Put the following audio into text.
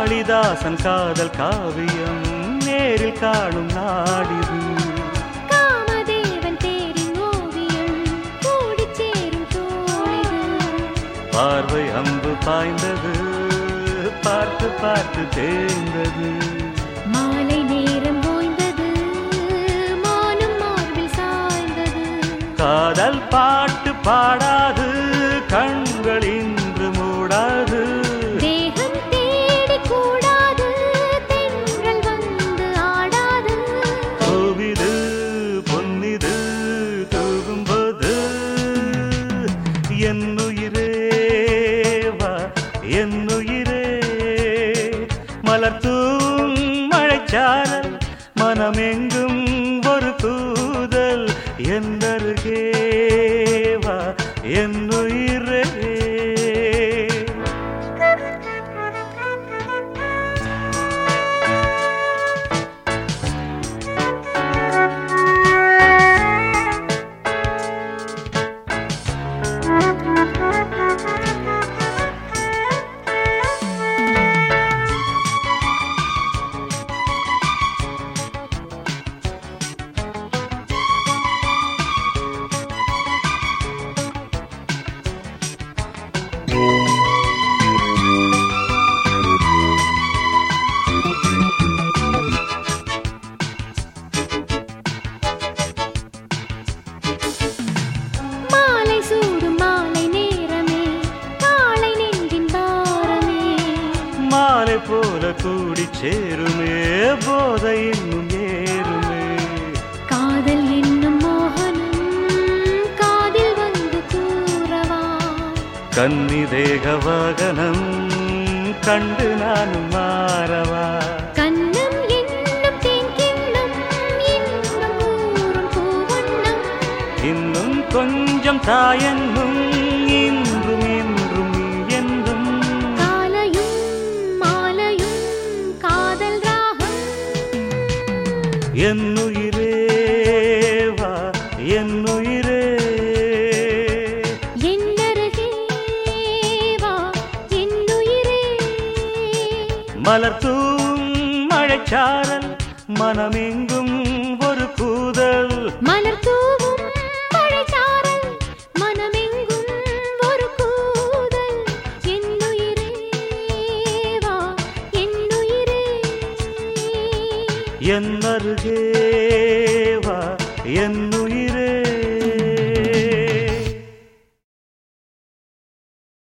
காளிதாசன் காதல் காவியம் நேரில் காணும் நாடிது காமதேவன் தேரின் ஓவியம் கூடிச் சேரும் தோழிது பார்வை அம்பு பாய்ந்தது பார்த்து பார்த்து தேய்ந்தது மாலை நேரம் ஓய்ந்தது மானும் மார்பில் சாய்ந்தது காதல் பாட்டு பாடாது கண்கள் இன்று மூடாது தேகம் தேடி கூடாது தென்றல் வந்து ஆடாது பூவிது பொன்னிது தூகும்போது என்னுயிரே வா என்னுயிரே மலர்த்தூம் மழைச்சாரல் மனமெங்கும் ஒரு தூதல் எந்தருகே வா என்னுயிரே மாலை சூடும் மாலை நேரமே காலை நெஞ்சின் பாரமே மாலை போல கூடி சேருமே போதை இன்னும் ஏறுமே காதல் என்னும் மோகனம் காதில் வந்து கூறவா கன்னி தேக வாகனம் கண்டு நானும் மாறவா கண்ணம் என்னும் தேங்கிண்ணம் இன்னும் கூறும் பூவண்ணம் இன்னும் கொஞ்சம் தாயென்னும் இன்றும் இன்றும் நீ என்றும் காலையும் மாலையும் காதல் ராகம் என்னுயிரே வா என்னுயிரே என்னருகே வா என்னுயிரே மலர்த்தூம் மழைச்சாரல் மனமெங்கும் ஒரு கூதல் மலர் தூவும் மழைச்சாரல் மனமெங்கும் ஒரு கூதல் என்னுயிரே வா என்னுயிரே என்னருகே வா என்னுயிரே